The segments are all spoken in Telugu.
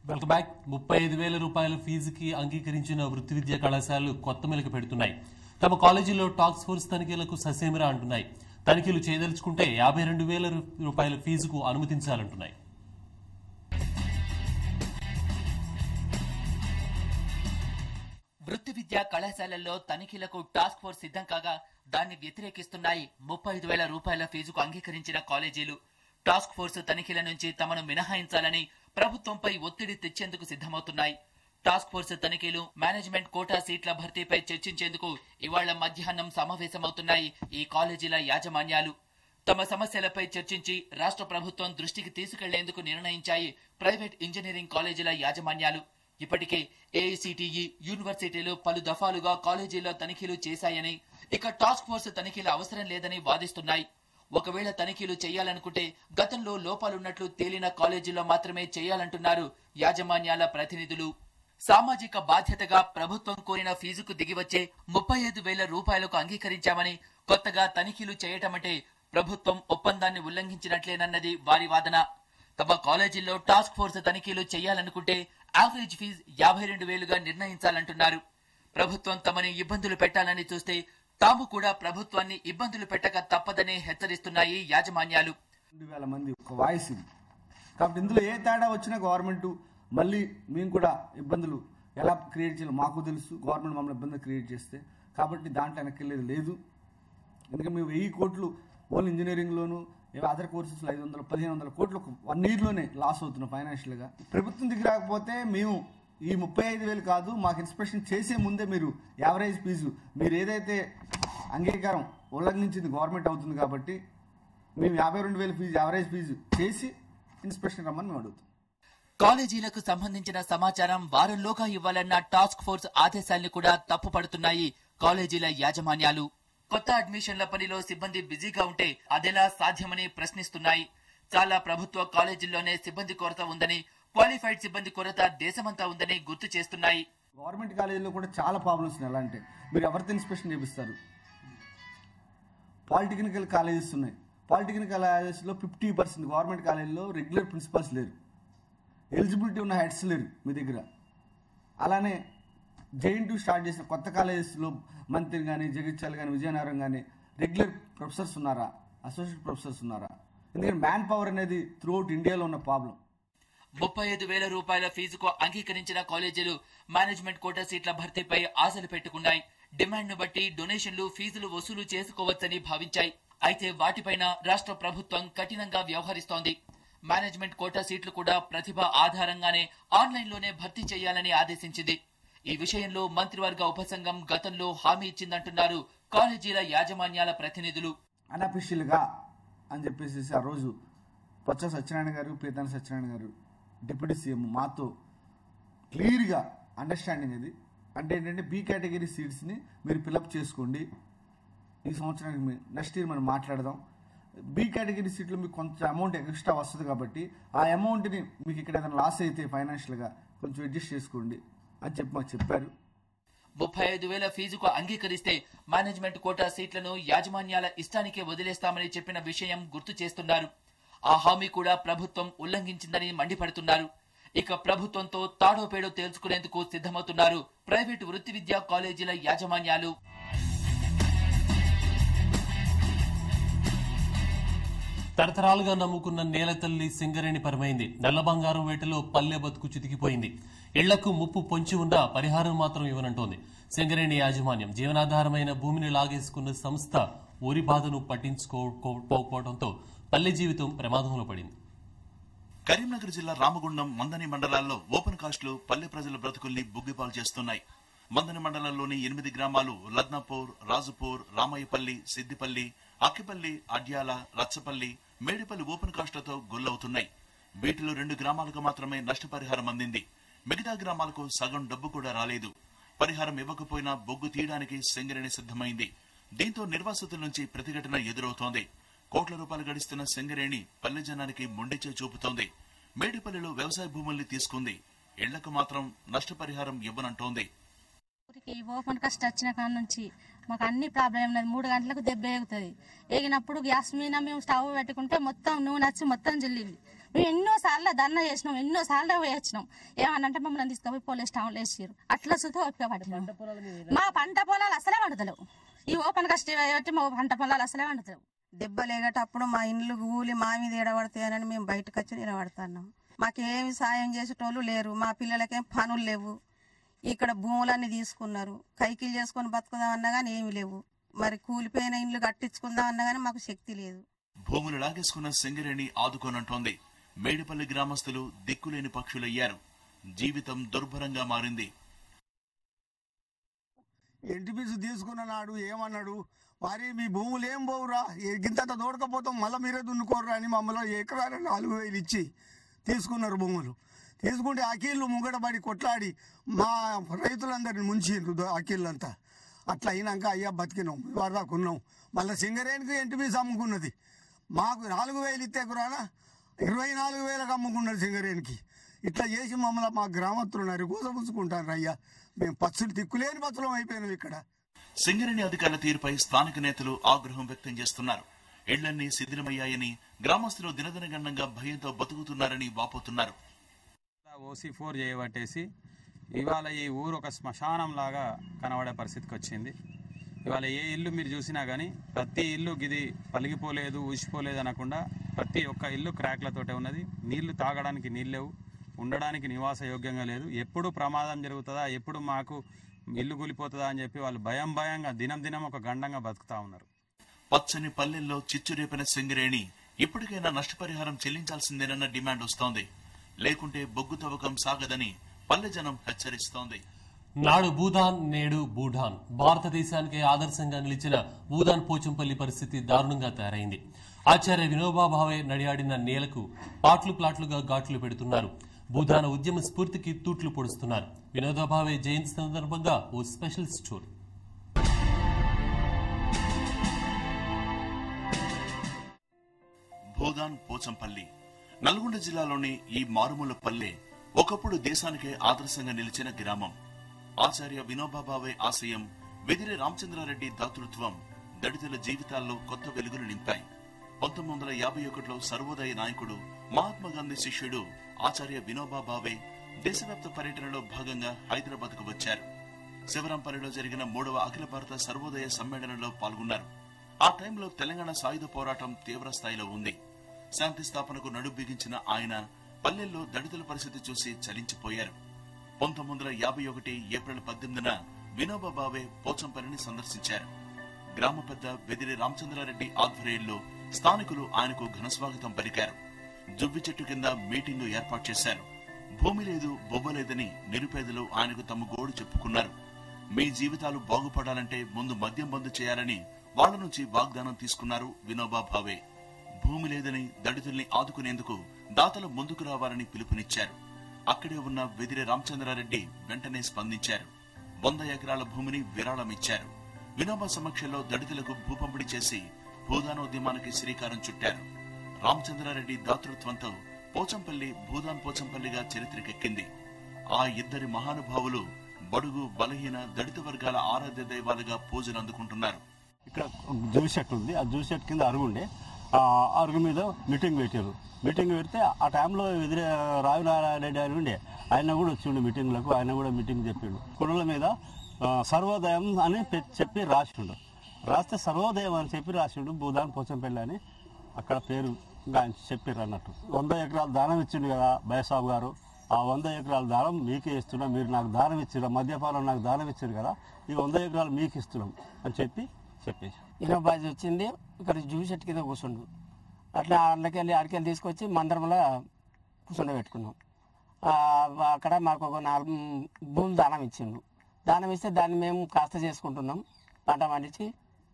వెల్కమ్ బ్యాక్ ముప్పై ఐదు వేల రూపాయల ఫీజుకి అంగీకరించిన వృత్తి విద్యా కళాశాలలు కొత్త మెలకు పెడుతున్నాయి తమ కాలేజీలో టాక్స్ ఫోర్స్ తనిఖీలకు ససేమిరా అంటున్నాయి తనిఖీలు చేయదలుచుకుంటే యాభై రెండు వేల రూపాయల ఫీజుకు అనుమతించాలంటున్నాయి వృత్తి విద్యా కళాశాలల్లో తనిఖీలకు టాస్క్ ఫోర్స్ సిద్ధం కాగా దాన్ని వ్యతిరేకిస్తున్నాయి ముప్పై ఐదు వేల రూపాయల ఫీజుకు అంగీకరించిన కాలేజీలు టాస్క్ ఫోర్స్ తనిఖీల నుంచి తమను మినహాయించాలని ప్రభుత్వంపై ఒత్తిడి తెచ్చేందుకు సిద్ధమవుతున్నాయి టాస్క్ ఫోర్స్ తనిఖీలు మేనేజ్మెంట్ కోటా సీట్ల భర్తీపై చర్చించేందుకు ఇవాళ మధ్యాహ్నం సమావేశమవుతున్నాయి ఈ కాలేజీల యాజమాన్యాలు తమ సమస్యలపై చర్చించి రాష్ట్ర ప్రభుత్వం దృష్టికి తీసుకెళ్లేందుకు నిర్ణయించాయి ప్రైవేట్ ఇంజనీరింగ్ కాలేజీల యాజమాన్యాలు ఇప్పటికే ఏఐసిటిఈ యూనివర్సిటీలు పలు దఫాలుగా కాలేజీల్లో తనిఖీలు చేశాయని ఇక టాస్క్ ఫోర్స్ తనిఖీల అవసరం లేదని వాదిస్తున్నాయి ఒకవేళ తనిఖీలు చేయాలనుకుంటే గతంలో లోపాలున్నట్లు తేలిన కాలేజీల్లో మాత్రమే చేయాలంటున్నారు యాజమాన్యాల ప్రతినిధులు సామాజిక బాధ్యతగా ప్రభుత్వం కోరిన ఫీజుకు దిగివచ్చే ముప్పై ఐదు వేల రూపాయలకు అంగీకరించామని కొత్తగా తనిఖీలు చేయటమంటే ప్రభుత్వం ఒప్పందాన్ని ఉల్లంఘించినట్లేనన్నది వారి వాదన తమ కాలేజీల్లో టాస్క్ ఫోర్స్ తనిఖీలు చేయాలనుకుంటే యావరేజ్ ఫీజు యాభై రెండు వేలుగా నిర్ణయించాలంటున్నారు ప్రభుత్వం తమని ఇబ్బందులు పెట్టాలని చూస్తే తాము కూడా ప్రభుత్వాన్ని ఇబ్బందులు పెట్టక తప్పదని హెచ్చరిస్తున్నాయి యాజమాన్యాలు రెండు వేల మంది ఒక వాయిస్ ఇది కాబట్టి ఇందులో ఏ తేడా వచ్చినా గవర్నమెంట్ మళ్ళీ మేము కూడా ఇబ్బందులు ఎలా క్రియేట్ చేయాలి మాకు తెలుసు గవర్నమెంట్ మమ్మల్ని ఇబ్బందులు క్రియేట్ చేస్తే కాబట్టి దాంట్లో వెనక్కి లేదు ఎందుకంటే మేము వెయ్యి కోట్లు ఓన్లీ ఇంజనీరింగ్లోను ఏవో అదర్ కోర్సెస్లో ఐదు వందలు పదిహేను వందల కోట్లు ఒక వన్ ఇయర్లోనే లాస్ అవుతున్నాం ఫైనాన్షియల్గా ప్రభుత్వం దిగి రాకపోతే మేము ఈ ముప్పై ఐదు వేలు కాదు మాకు ఇన్స్పెక్షన్ చేసే ముందే మీరు యావరేజ్ ఫీజు మీరు ఏదైతే అంగీకారం ఉల్లంఘించింది గవర్నమెంట్ అవుతుంది కాబట్టి మేము యాభై రెండు వేల ఫీజు యావరేజ్ ఫీజు చేసి ఇన్స్పెక్షన్ రమ్మని మేము అడుగుతాం కాలేజీలకు సంబంధించిన సమాచారం వారంలోగా ఇవ్వాలన్న టాస్క్ ఫోర్స్ ఆదేశాల్ని కూడా తప్పుపడుతున్నాయి కాలేజీల యాజమాన్యాలు కొత్త అడ్మిషన్ల పనిలో సిబ్బంది బిజీగా ఉంటే అదెలా సాధ్యమని ప్రశ్నిస్తున్నాయి చాలా ప్రభుత్వ కాలేజీల్లోనే సిబ్బంది కొరత ఉందని క్వాలిఫైడ్ సిబ్బంది కొరత దేశమంతా ఉందని గుర్తు చేస్తున్నాయి గవర్నమెంట్ కాలేజీలో కూడా చాలా ప్రాబ్లమ్స్ ఉన్నాయి ఎలా అంటే మీరు ఎవరితో ఇన్స్పెక్షన్ చేపిస్తారు పాలిటెక్నికల్ కాలేజెస్ ఉన్నాయి పాలిటెక్నికల్ కాలేజెస్లో ఫిఫ్టీ పర్సెంట్ గవర్నమెంట్ కాలేజీలో రెగ్యులర్ ప్రిన్సిపల్స్ లేరు ఎలిజిబిలిటీ ఉన్న హెడ్స్ లేరు మీ దగ్గర అలానే జైన్ టూ స్టార్ట్ చేసిన కొత్త కాలేజెస్లో మంత్రి కానీ జగిత్యాల కానీ విజయనగరం కానీ రెగ్యులర్ ప్రొఫెసర్స్ ఉన్నారా అసోసియేట్ ప్రొఫెసర్స్ ఉన్నారా ఎందుకంటే మ్యాన్ పవర్ అనేది త్రూఅవుట్ ఇండియాలో ఉన్న ప్రాబ్లం ముప్పై ఐదు వేల రూపాయల ఫీజుకు అంగీకరించిన కాలేజీలు మేనేజ్మెంట్ కోటా సీట్ల భర్తీపై ఆశలు పెట్టుకున్నాయి డిమాండ్ ను బట్టి డొనేషన్లు ఫీజులు వసూలు చేసుకోవచ్చని భావించాయి అయితే వాటిపైన రాష్ట్ర ప్రభుత్వం కఠినంగా వ్యవహరిస్తోంది మేనేజ్మెంట్ కోటా సీట్లు కూడా ప్రతిభ ఆధారంగానే ఆన్లైన్లోనే భర్తీ చేయాలని ఆదేశించింది ఈ విషయంలో మంత్రివర్గ ఉపసంఘం గతంలో హామీ ఇచ్చిందంటున్నారు కాలేజీల యాజమాన్యాల ప్రతినిధులు అన్అఫిషియల్గా అని చెప్పేసి ఆ రోజు పొచ్చ సత్యనారాయణ గారు పీతాన సత్యనారాయణ గారు డిప్యూటీ సీఎం మాతో క్లియర్గా అండర్స్టాండింగ్ ఇది అంటే ఏంటంటే బి కేటగిరీ సీట్స్ని మీరు ఫిలప్ చేసుకోండి ఈ సంవత్సరానికి నెక్స్ట్ ఇయర్ మనం మాట్లాడదాం బి కేటగిరీ సీట్లు మీకు కొంచెం అమౌంట్ ఎక్స్ట్రా వస్తుంది కాబట్టి ఆ అమౌంట్ని మీకు ఇక్కడ ఏదైనా లాస్ అయితే ఫైనాన్షియల్గా కొంచెం అడ్జస్ట్ చేసుకోండి అని చెప్పి మాకు చెప్పారు ముప్పై ఐదు వేల ఫీజుకు అంగీకరిస్తే మేనేజ్మెంట్ కోటా సీట్లను యాజమాన్యాల ఇష్టానికే వదిలేస్తామని చెప్పిన విషయం గుర్తు చేస్తున్నారు ఆ హామీ కూడా ప్రభుత్వం ఉల్లంఘించిందని మండిపడుతున్నారు ఇక ప్రభుత్వంతో తాడో పేడో తేల్చుకునేందుకు సిద్ధమవుతున్నారు ప్రైవేటు వృత్తి విద్యా కాలేజీల యాజమాన్యాలు తరతరాలుగా నమ్ముకున్న నేల తల్లి సింగరేణి పరమైంది నల్ల బంగారం వేటలో పల్లె బతుకు చితికిపోయింది ఇళ్లకు ముప్పు పొంచి ఉన్నా పరిహారం మాత్రం ఇవ్వనంటోంది సింగరేణి యాజమాన్యం జీవనాధారమైన భూమిని లాగేసుకున్న సంస్థ ఊరి బాధను పట్టించుకోకపోవడంతో పల్లె జీవితం ప్రమాదంలో పడింది కరీంనగర్ జిల్లా రామగుండం మందని మండలాల్లో ఓపెన్ కాస్ట్లు పల్లె ప్రజల బ్రతుకుల్ని బుగ్గిపాలు చేస్తున్నాయి మందని మండలంలోని ఎనిమిది గ్రామాలు లద్నాపూర్ రాజుపూర్ రామయ్యపల్లి సిద్దిపల్లి అక్కిపల్లి అడ్యాల రచ్చపల్లి మేడిపల్లి ఓపెన్ కాస్ట్లతో గుల్లవుతున్నాయి వీటిలో రెండు గ్రామాలకు మాత్రమే నష్టపరిహారం అందింది మిగతా గ్రామాలకు సగం డబ్బు కూడా రాలేదు పరిహారం ఇవ్వకపోయినా బొగ్గు తీయడానికి సింగరేణి సిద్ధమైంది దీంతో నిర్వాసితుల నుంచి ప్రతిఘటన ఎదురవుతోంది కోట్ల రూపాయలు గడిస్తున్న సింగరేణి పల్లె జనానికి మొండిచే చూపుతోంది మేడిపల్లిలో వ్యవసాయ భూముల్ని తీసుకుంది ఇళ్లకు మాత్రం నష్టపరిహారం ఇవ్వనంటోంది ఊరికి ఓపెన్ కస్ట్ వచ్చిన కాడ నుంచి మాకు అన్ని ప్రాబ్లం ఉన్నది మూడు గంటలకు దెబ్బ ఎగుతుంది ఎగినప్పుడు గ్యాస్ మీద మేము స్టవ్ పెట్టుకుంటే మొత్తం నూనె వచ్చి మొత్తం జిల్లింది మేము ఎన్నో సార్లు ధర్నా చేసినాం ఎన్నో సార్లు పోయి వచ్చినాం ఏమన్నంటే మమ్మల్ని తీసుకుపోయి పోలీస్ స్టేషన్లో వేసారు అట్లా సుతా ఓపిక పడుతున్నాం మా పంట పొలాలు అసలే వండుతలేవు ఈ ఓపెన్ కష్ట పెట్టి మా పంట పొలాలు అసలే వండుతలేవు దెబ్బలేగేటప్పుడు మా ఇండ్లు కూలి మా మీద ఎడబడతాయని మేము బయటకు వచ్చి నిలబడుతున్నాం మాకేమి సాయం చేసేటోళ్ళు లేరు మా పిల్లలకేం పనులు లేవు ఇక్కడ భూములన్నీ తీసుకున్నారు కైకిలు చేసుకొని బతుకుదాం అన్నా కానీ ఏమి లేవు మరి కూలిపోయిన ఇండ్లు కట్టించుకుందాం అన్నా కానీ మాకు శక్తి లేదు భూములు లాగేసుకున్న సింగరేణి ఆదుకోనంటోంది మేడిపల్లి గ్రామస్తులు దిక్కులేని పక్షులయ్యారు జీవితం దుర్భరంగా మారింది ఎన్టీపీసీ తీసుకున్న నాడు ఏమన్నాడు మరి మీ భూములు ఏం పోవురా గింత దోడకపోతాం మళ్ళీ మీరే దున్నుకోర్రా అని మమ్మల్ని ఎకరాలు నాలుగు వేలు ఇచ్చి తీసుకున్నారు భూములు తీసుకుంటే అకీళ్ళు ముంగడబడి కొట్లాడి మా రైతులందరిని ముంచిండ్రు దో- అకీళ్ళంతా అట్లా అయినాక అయ్యా బతికినాం వరదాకు ఉన్నాం మళ్ళీ సింగరేణికి ఎన్టీపీసీ అమ్ముకున్నది మాకు నాలుగు వేలు ఇస్తే కురానా ఇరవై నాలుగు వేలకు అమ్ముకున్నది సింగరేణికి ఇట్లా చేసి మమ్మల్ని మా గ్రామస్తులు నరి కూసపుచ్చుకుంటారు అయ్యా మేము పచ్చులు తిక్కులేని పచ్చులం అయిపోయినాం ఇక్కడ సింగరేణి అధికారుల తీరుపై స్థానిక నేతలు ఆగ్రహం వ్యక్తం చేస్తున్నారు ఇళ్లన్నీ శిథిలమయ్యాయని గ్రామస్తులు దినదినగండంగా భయంతో బతుకుతున్నారని వాపోతున్నారు ఓసీ ఫోర్ చేయబట్టేసి ఇవాళ ఈ ఊరు ఒక శ్మశానం లాగా కనబడే పరిస్థితికి వచ్చింది ఇవాళ ఏ ఇల్లు మీరు చూసినా కానీ ప్రతి ఇల్లు గిది పలిగిపోలేదు ఊసిపోలేదు అనకుండా ప్రతి ఒక్క ఇల్లు క్రాక్లతోటే ఉన్నది నీళ్లు తాగడానికి నీళ్ళు లేవు ఉండడానికి నివాస యోగ్యంగా లేదు ఎప్పుడు ప్రమాదం జరుగుతుందా ఎప్పుడు మాకు ఇల్లు కూలిపోతుందా అని చెప్పి వాళ్ళు భయం భయంగా దినం దినం ఒక గండంగా బతుకుతా ఉన్నారు పచ్చని పల్లెల్లో చిచ్చురేపిన సింగరేణి ఇప్పటికైనా నష్టపరిహారం చెల్లించాల్సిందేనన్న డిమాండ్ వస్తోంది లేకుంటే బొగ్గు తవ్వకం సాగదని పల్లె జనం హెచ్చరిస్తోంది నాడు భూదాన్ నేడు భూఢాన్ భారతదేశానికి ఆదర్శంగా నిలిచిన భూదాన్ పోచంపల్లి పరిస్థితి దారుణంగా తయారైంది ఆచార్య వినోబా భావే నడియాడిన నేలకు పాట్లు ప్లాట్లుగా ఘాట్లు పెడుతున్నారు భూదాన ఉద్యమ స్ఫూర్తికి తూట్లు పొడుస్తున్నారు వినోబా భావే జయంతి సందర్భంగా ఓ స్పెషల్ స్టోరీ భూదాన్ పోచంపల్లి నల్గొండ జిల్లాలోని ఈ మారుమూల పల్లె ఒకప్పుడు దేశానికే ఆదర్శంగా నిలిచిన గ్రామం ఆచార్య వినోబా భావే ఆశయం వెదిరి రామచంద్రారెడ్డి దాతృత్వం దళితుల జీవితాల్లో కొత్త వెలుగులు నింపాయి పంతొమ్మిది వందల యాభై ఒకటిలో సర్వోదయ నాయకుడు మహాత్మా గాంధీ శిష్యుడు ఆచార్య వినోబా భావే దేశవ్యాప్త పర్యటనలో భాగంగా హైదరాబాద్ కు వచ్చారు శివరాంపల్లిలో జరిగిన మూడవ అఖిల భారత సర్వోదయ సమ్మేళనంలో పాల్గొన్నారు ఆ టైంలో తెలంగాణ సాయుధ పోరాటం తీవ్ర స్థాయిలో ఉంది శాంతి స్థాపనకు నడు బిగించిన ఆయన పల్లెల్లో దళితుల పరిస్థితి చూసి చలించిపోయారు పంతొమ్మిది వందల యాభై ఒకటి ఏప్రిల్ పద్దెనిమిదిన వినోబా భావే పోచంపల్లిని సందర్శించారు గ్రామ పెద్ద వెదిరి రామచంద్రారెడ్డి ఆధ్వర్యంలో స్థానికులు ఆయనకు ఘనస్వాగతం పలికారు జువ్వి చెట్టు కింద మీటింగు ఏర్పాటు చేశారు భూమి లేదు బొబ్బ లేదని నిరుపేదలు ఆయనకు తమ గోడు చెప్పుకున్నారు మీ జీవితాలు బాగుపడాలంటే ముందు మద్యం బంద్ చేయాలని వాళ్ళ నుంచి వాగ్దానం తీసుకున్నారు వినోబా భావే భూమి లేదని దళితుల్ని ఆదుకునేందుకు దాతలు ముందుకు రావాలని పిలుపునిచ్చారు అక్కడే ఉన్న వెదిరి రామచంద్రారెడ్డి వెంటనే స్పందించారు వంద ఎకరాల భూమిని విరాళమిచ్చారు వినోబా సమక్షంలో దళితులకు భూపంపిణీ చేసి భూదానోద్యమానికి శ్రీకారం చుట్టారు రామచంద్రారెడ్డి దాతృత్వంతో పోచంపల్లి భూదాన్ పోచంపల్లిగా చరిత్రకెక్కింది ఆ ఇద్దరి మహానుభావులు బడుగు బలహీన దళిత వర్గాల ఆరాధ్య దైవాలుగా పూజలు అందుకుంటున్నారు ఇక్కడ జూవి చెట్టు ఉంది ఆ జూవి చెట్టు కింద అరుగు ఉండే ఆ అరుగు మీద మీటింగ్ పెట్టారు మీటింగ్ పెడితే ఆ టైంలో ఎదురే రావినారాయణ రెడ్డి ఆయన ఉండే ఆయన కూడా వచ్చిండు మీటింగ్లకు ఆయన కూడా మీటింగ్ చెప్పిండు కొండల మీద ఆ, సర్వోదయం అని పె- చెప్పి రాసిండు రాస్తే సర్వోదయం అని చెప్పి రాసిండు భూదాన్ పోచంపల్లి అని అక్కడ పేరు ఇంకా ఆయన చెప్పారు అన్నట్టు వంద ఎకరాలు దానం ఇచ్చిండు కదా బయసాబు గారు ఆ వంద ఎకరాల దానం మీకే ఇస్తున్నాం మీరు నాకు దానం ఇచ్చారు మద్యపానం నాకు దానం ఇచ్చారు కదా ఈ వంద ఎకరాలు మీకు ఇస్తున్నాం అని చెప్పి చెప్పేసి ఇనోబాజ్ వచ్చింది ఇక్కడ జూవి చెట్టు కింద కూర్చుండు అట్లా అట్లకెళ్ళి ఆడికెళ్ళి తీసుకొచ్చి మందిరంలో కూర్చుండబెట్టుకున్నాం ఆ, అక్కడ మాకు ఒక నాలుగు భూమి దానం ఇచ్చిండు దానం ఇస్తే దాన్ని మేము కాస్త చేసుకుంటున్నాం పంట పండించి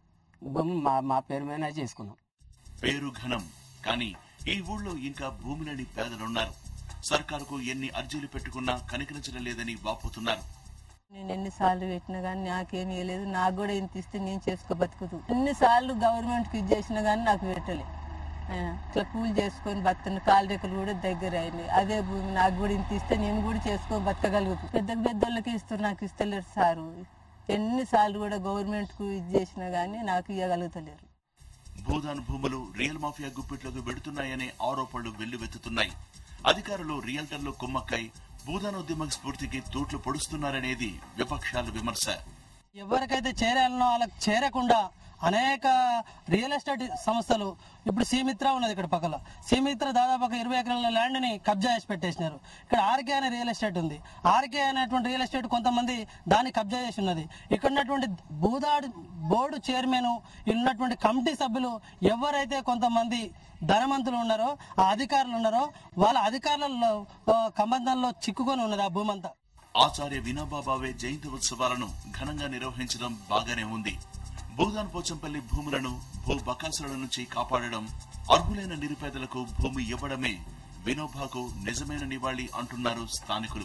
భూమి మా మా పేరు మీద చేసుకున్నాం పేరు ఘనం కానీ ఈ ఊళ్ళో ఇంకా భూమి లేని పేదలున్నారు సర్కారుకు ఎన్ని అర్జీలు పెట్టుకున్నా కనికరించడం లేదని వాపోతున్నారు నేను ఎన్నిసార్లు పెట్టినా కానీ నాకేం ఇవ్వలేదు నాకు కూడా ఇంత ఇస్తే నేను చేసుకో బతుకుతూ ఎన్నిసార్లు గవర్నమెంట్కి ఇది చేసినా కానీ నాకు పెట్టలే ఆ, ఇట్లా కూలి చేసుకొని బతున్న కాలు రెక్కలు కూడా దగ్గర అయినాయి అదే భూమి నాకు కూడా ఇంత ఇస్తే నేను కూడా చేసుకొని బతకగలుగుతూ పెద్ద పెద్దోళ్ళకి ఇస్తారు నాకు ఇస్తలేరు సారు ఎన్నిసార్లు కూడా గవర్నమెంట్కు ఇది చేసినా కానీ నాకు ఇవ్వగలుగుతలేరు భూదాన్ భూములు రియల్ మాఫియా గుప్పిట్లోకి వెడుతున్నాయనే ఆరోపణలు వెల్లువెత్తుతున్నాయి అధికారులు రియల్టర్లు కుమ్మక్కై భూదానోద్యమ స్ఫూర్తికి తూట్లు పొడుస్తున్నారనేది విపక్షాల విమర్శ ఎవరికైతే చేరాలనో వాళ్ళకి చేరకుండా అనేక రియల్ ఎస్టేట్ సంస్థలు ఇప్పుడు సీమిత్ర ఉన్నది ఇక్కడ పక్కన సీమిత్ర దాదాపు ఒక ఇరవై ఎకరాల ల్యాండ్ ని కబ్జా చేసి పెట్టేసినారు ఇక్కడ ఆర్కే అనే రియల్ ఎస్టేట్ ఉంది ఆర్కే అనేటువంటి రియల్ ఎస్టేట్ కొంతమంది దాన్ని కబ్జా చేసి ఉన్నది ఇక్కడ ఉన్నటువంటి భూదాడు బోర్డు చైర్మన్ ఉన్నటువంటి కమిటీ సభ్యులు ఎవరైతే కొంతమంది ధనవంతులు ఉన్నారో ఆ అధికారులు ఉన్నారో వాళ్ళ అధికారులలో ఆ, సంబంధంలో చిక్కుకొని ఉన్నది ఆ భూమంతా ఆచార్య వినోబా భావే జయంతి ఉత్సవాలను ఘనంగా నిర్వహించడం బాగానే ఉంది భూదాన్ పోచంపల్లి భూములను భూ బకాసుల నుంచి కాపాడడం అర్హులైన నిరుపేదలకు భూమి ఇవ్వడమే వినోబాకు నిజమైన నివాళి అంటున్నారు స్థానికులు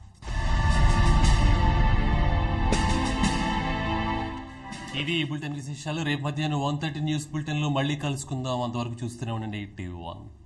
ఇవి ఈ బులెటిన్ విశేషాలు రేపు మధ్యాహ్నం వన్ థర్టీ న్యూస్ బులెటిన్ లో మళ్ళీ కలుసుకుందాం అంతవరకు చూస్తూనే ఉండండి టీవీ వన్